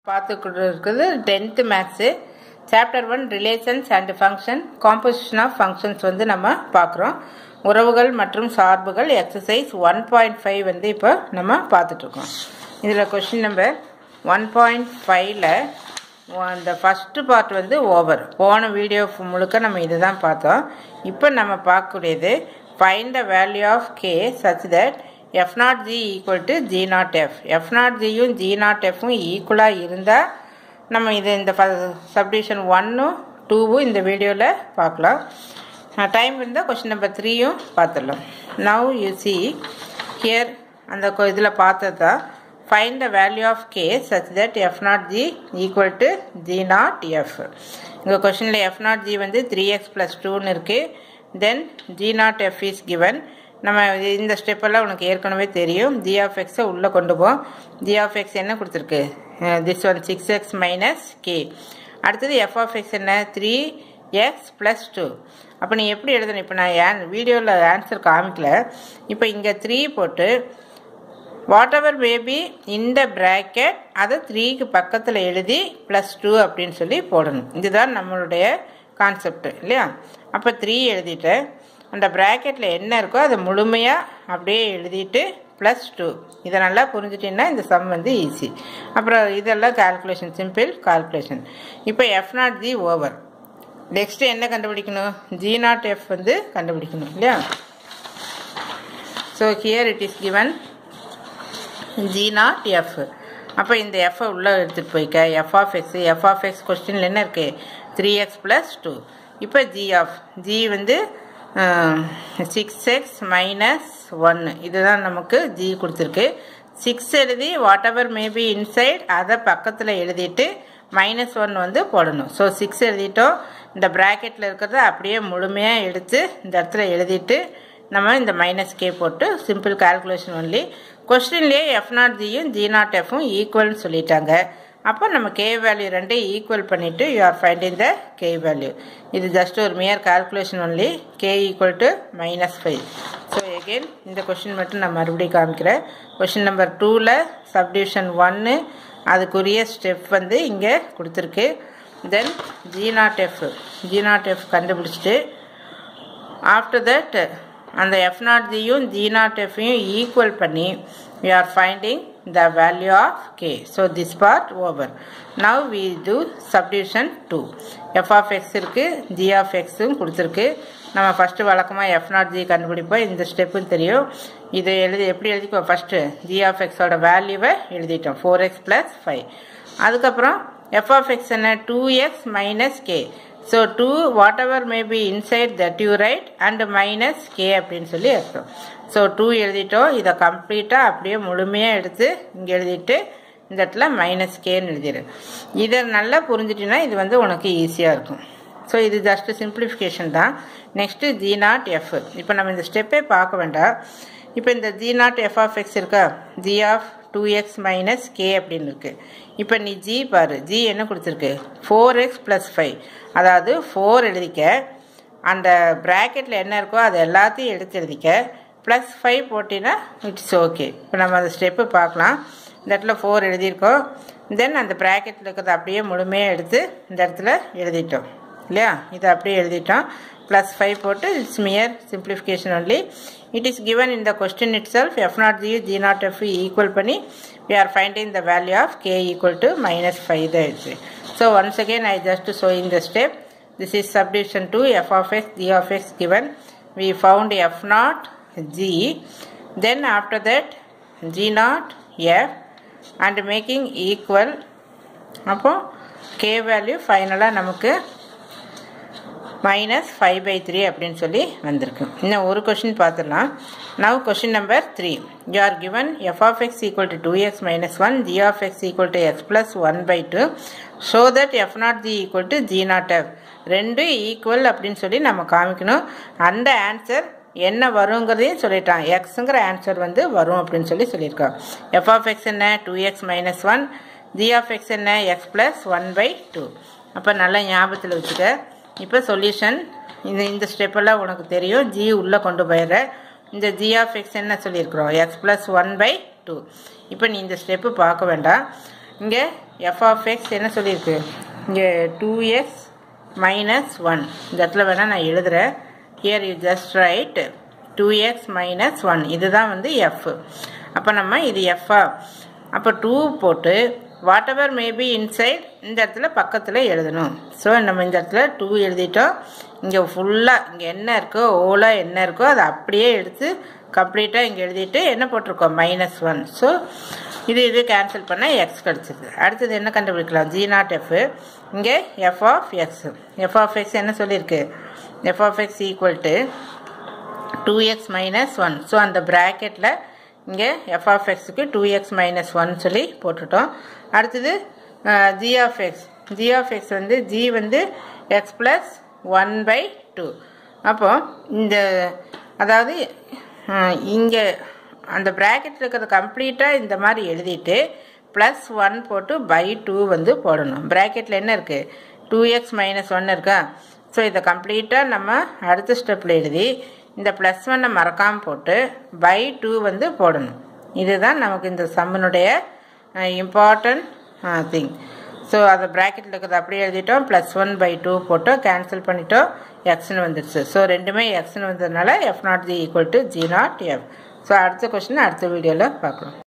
பார்த்துக்கிட்டு இருக்குது tenth maths chapter one relations and function composition of functions வந்து நம்ம பார்க்குறோம் உறவுகள் மற்றும் சார்புகள் எக்ஸசைஸ் ஒன் பாயிண்ட் ஃபைவ் வந்து இப்போ நம்ம பார்த்துட்ருக்கோம் இதில் கொஷின் நம்பர் ஒன் பாயிண்ட் ஃபைவ்ல அந்த ஃபஸ்ட்டு பார்ட் வந்து ஓவர் போன வீடியோ முழுக்க நம்ம இதை தான் பார்த்தோம் இப்போ நம்ம பார்க்கக்கூடியது find the value of K such that F not G equal to G not F F not ஜியும் ஜி நாட் எஃப்பும் ஈக்குவலாக இருந்தால் நம்ம இது இந்த சப்டிவிஷன் ஒன்னும் டூவும் இந்த வீடியோவில் பார்க்கலாம் டைம் இருந்தால் கொஷின் நம்பர் த்ரீயும் பார்த்துடலாம் நவ் யூ சி ஹியர் அந்த இதில் பார்த்தது தான் find the value of K such that F not G equal to G not F இங்கே கொஷினில் எஃப் நாட் ஜி வந்து த்ரீ எக்ஸ் ப்ளஸ் டூன்னு இருக்குது then G not F is given நம்ம இந்த ஸ்டெப்பெல்லாம் உனக்கு ஏற்கனவே தெரியும் ஜி ஆஃப் எக்ஸை உள்ளே கொண்டு போவோம் ஜி ஆஃப் எக்ஸ் என்ன கொடுத்துருக்கு this one six X minus K அடுத்தது எஃப் ஆஃப் எக்ஸ் என்ன த்ரீ எக்ஸ் ப்ளஸ் டூ அப்போ நீ எப்படி எழுதணும் இப்போ நான் ஏன் வீடியோவில் ஆன்சர் காமிக்கல இப்போ இங்கே த்ரீ போட்டு வாட் எவர் பேபி இந்த ப்ராக்கெட் அதை த்ரீக்கு பக்கத்தில் எழுதி ப்ளஸ் டூ அப்படின்னு சொல்லி போடணும் இதுதான் நம்மளுடைய கான்செப்ட் இல்லையா அப்போ த்ரீ எழுதிட்டு அந்த ப்ராக்கெட்டில் என்ன இருக்கோ அதை முழுமையாக அப்படியே எழுதிட்டு ப்ளஸ் டூ இதை நல்லா புரிஞ்சுட்டிங்கன்னா இந்த சம் வந்து ஈஸி அப்புறம் இதெல்லாம் கால்குலேஷன் சிம்பிள் கால்குலேஷன் இப்போ F not G over next என்ன கண்டுபிடிக்கணும் ஜி நாட் எஃப் வந்து கண்டுபிடிக்கணும் இல்லையா so here it is given G not F அப்போ இந்த எஃப்ஐ உள்ளே எடுத்துகிட்டு போய்க்க F of X F of X கொஸ்டினில் என்ன இருக்குது த்ரீ எக்ஸ் ப்ளஸ் டூ இப்போ ஜி ஆஃப் ஜி வந்து சிக்ஸ் எக்ஸ் மைனஸ் ஒன்று இதுதான் நமக்கு ஜி கொடுத்துருக்கு சிக்ஸ் எழுதி வாட் எவர் மேபி இன்சைட் அதை பக்கத்தில் எழுதிட்டு மைனஸ் ஒன் வந்து போடணும் ஸோ சிக்ஸ் எழுதிட்டோம் இந்த ப்ராக்கெட்டில் இருக்கிறத அப்படியே முழுமையாக எடுத்து இந்த இடத்துல எழுதிட்டு நம்ம இந்த மைனஸ் கே போட்டு சிம்பிள் கால்குலேஷன் ஒன்லி கொஸ்டின்லேயே எஃப் நாட் ஜியும் ஜி நாட் எஃப்பும் ஈக்குவல்னு சொல்லிட்டாங்க அப்போ நம்ம கே வேல்யூ ரெண்டையும் ஈக்குவல் பண்ணிவிட்டு you are finding the K value இது ஜஸ்ட் ஒரு mere calculation only K equal to minus five so again இந்த கொஷின் மட்டும் நான் மறுபடியும் காமிக்கிறேன் கொஷின் நம்பர் டூவில் சப்டிவிஷன் ஒன்று அதுக்குரிய ஸ்டெப் வந்து இங்கே கொடுத்துருக்கு then G not F G not F கண்டுபிடிச்சிட்டு ஆஃப்டர் தட் அந்த எஃப் நாட் ஜியும் ஜி நாட் எஃப்பையும் ஈக்குவல் பண்ணி we are finding the value of K so this part over now we do subdivision two F of X இருக்குது G of எக்ஸும் கொடுத்துருக்கு நம்ம first வழக்கமாக எஃப் நாட் ஜி கண்டுபிடிப்போம் இந்த ஸ்டெப்பும் தெரியும் இது எழுதி எப்படி எழுதிக்கோ ஃபஸ்ட்டு ஜி ஆஃப் எக்ஸோட வேல்யூவை எழுதிட்டோம் ஃபோர் எக்ஸ் ப்ளஸ் ஃபைவ் அதுக்கப்புறம் எஃப் ஆஃப் எக்ஸ் என்ன two X minus K so to whatever may be inside that you write and minus K அப்படின்னு சொல்லி அர்த்தம் ஸோ டூ எழுதிட்டோம் இதை கம்ப்ளீட்டாக அப்படியே முழுமையாக எடுத்து இங்கே எழுதிட்டு இந்த இடத்துல மைனஸ் கேன்னு எழுதிடு இதை நல்லா புரிஞ்சிட்டிங்கன்னா இது வந்து உனக்கு ஈஸியாக இருக்கும் ஸோ இது ஜஸ்ட் சிம்பிளிஃபிகேஷன் தான் நெக்ஸ்ட்டு ஜி நாட் எஃப் இப்போ நம்ம இந்த ஸ்டெப்பே பார்க்க வேண்டாம் இப்போ இந்த G not F of X இருக்கா G of two X minus K அப்படின்னு இருக்குது இப்போ நீ ஜி பாரு ஜி என்ன கொடுத்துருக்கு ஃபோர் எக்ஸ் ப்ளஸ் ஃபைவ் அதாவது ஃபோர் எழுதிக்க அந்த ப்ராக்கெட்டில் என்ன இருக்கோ அது எல்லாத்தையும் எடுத்து எழுதிக்க ப்ளஸ் ஃபைவ் போட்டினா இட்ஸ் ஓகே இப்போ நம்ம அந்த ஸ்டெப்பு பார்க்கலாம் இந்த இடத்துல ஃபோர் எழுதியிருக்கோம் தென் அந்த ப்ராக்கெட்டில் இருக்கிறத அப்படியே முழுமையாக எடுத்து இந்த இடத்துல எழுதிட்டோம் இல்லையா இதை அப்படியே எழுதிட்டோம் ப்ளஸ் ஃபைவ் போட்டு it's mere simplification only it is given in the question itself F not G G not F equal பண்ணி we are finding the value of k equal to minus 5 there. So once again I just showing the step. This is subdivision 2 f of x g of x given. We found f naught g. Then after that g naught f and making equal. அப்போ k value ஃபைனலாக நமக்கு minus five by three அப்படின்னு சொல்லி வந்திருக்கு இன்னும் ஒரு question பார்த்துடலாம் now question number three you are given F of X equal to two X minus one G of X equal to X plus one by two show that F not G equal to G not F ரெண்டும் ஈக்குவல் அப்படின்னு சொல்லி நம்ம காமிக்கணும் அந்த answer என்ன வருங்கிறதையும் சொல்லிட்டான் எக்ஸுங்கிற answer வந்து வரும் அப்படின்னு சொல்லி சொல்லியிருக்கான் எஃப் ஆஃப் எக்ஸ் என்ன two X minus one G of X என்ன X plus one by two அப்போ நல்லா ஞாபகத்தில் வச்சுக்க இப்போ சொல்யூஷன் இந்த இந்த ஸ்டெப்பெல்லாம் உனக்கு தெரியும் ஜி உள்ளே கொண்டு போயிடுற இந்த ஜி ஆஃப் எக்ஸ் என்ன சொல்லியிருக்கிறோம் X plus one by two இப்போ நீ இந்த ஸ்டெப்பு பார்க்க வேண்டாம் இங்கே எஃப் ஆஃப் எக்ஸ் என்ன சொல்லியிருக்கு இங்கே டூ எக்ஸ் மைனஸ் ஒன் இந்த இடத்துல வேணால் நான் எழுதுகிறேன் here you just write two X minus one இதுதான் வந்து எஃப் அப்போ நம்ம இது எஃப்ஆ அப்போ டூ போட்டு வாட் எவர் மேபி இன்சைட் இந்த இடத்துல பக்கத்தில் எழுதணும் ஸோ நம்ம இந்த இடத்துல டூ எழுதிட்டோம் இங்கே ஃபுல்லாக இங்கே என்ன இருக்கோ ஓலாக என்ன இருக்கோ அதை அப்படியே எடுத்து கம்ப்ளீட்டாக இங்கே எழுதிட்டு என்ன போட்டிருக்கோம் மைனஸ் ஒன் ஸோ இது இது கேன்சல் பண்ணால் எக்ஸ் கிடச்சிது அடுத்தது என்ன கண்டுபிடிக்கலாம் ஜி நாட் எஃப் இங்கே F of X F of X என்ன சொல்லியிருக்கு F of X equal to two X minus one so அந்த ப்ராக்கெட்டில் இங்கே எஃப் ஆஃப் எக்ஸுக்கு டூ எக்ஸ் மைனஸ் ஒன் சொல்லி போட்டுட்டோம் அடுத்தது G of X G of X வந்து ஜி வந்து X plus one by two அப்போ இந்த அதாவது இங்கே அந்த ப்ராக்கெட்டில் இருக்கிறத கம்ப்ளீட்டாக இந்த மாதிரி எழுதிட்டு ப்ளஸ் ஒன் போட்டு பை டூ வந்து போடணும் ப்ராக்கெட்டில் என்ன இருக்குது டூ எக்ஸ் மைனஸ் ஒன் இருக்கா ஸோ இதை கம்ப்ளீட்டாக நம்ம அடுத்த ஸ்டெப்பில் எழுதி இந்த ப்ளஸ் ஒன்னை மறக்காமல் போட்டு பை டூ வந்து போடணும் இதுதான் நமக்கு இந்த சம்மனுடைய இம்பார்ட்டன்ட் திங் ஸோ அதை ப்ராக்கெட்டில் இருக்கிறத அப்படியே எழுதிட்டோம் ப்ளஸ் ஒன் பை டூ போட்டோம் கேன்சல் பண்ணிட்டோம் எக்ஸ்னு வந்துடுச்சு ஸோ ரெண்டுமே எக்ஸ்னு வந்ததுனால F not G equal to G not F so அடுத்த கொஸ்டின் அடுத்த வீடியோவில் பார்க்கலாம்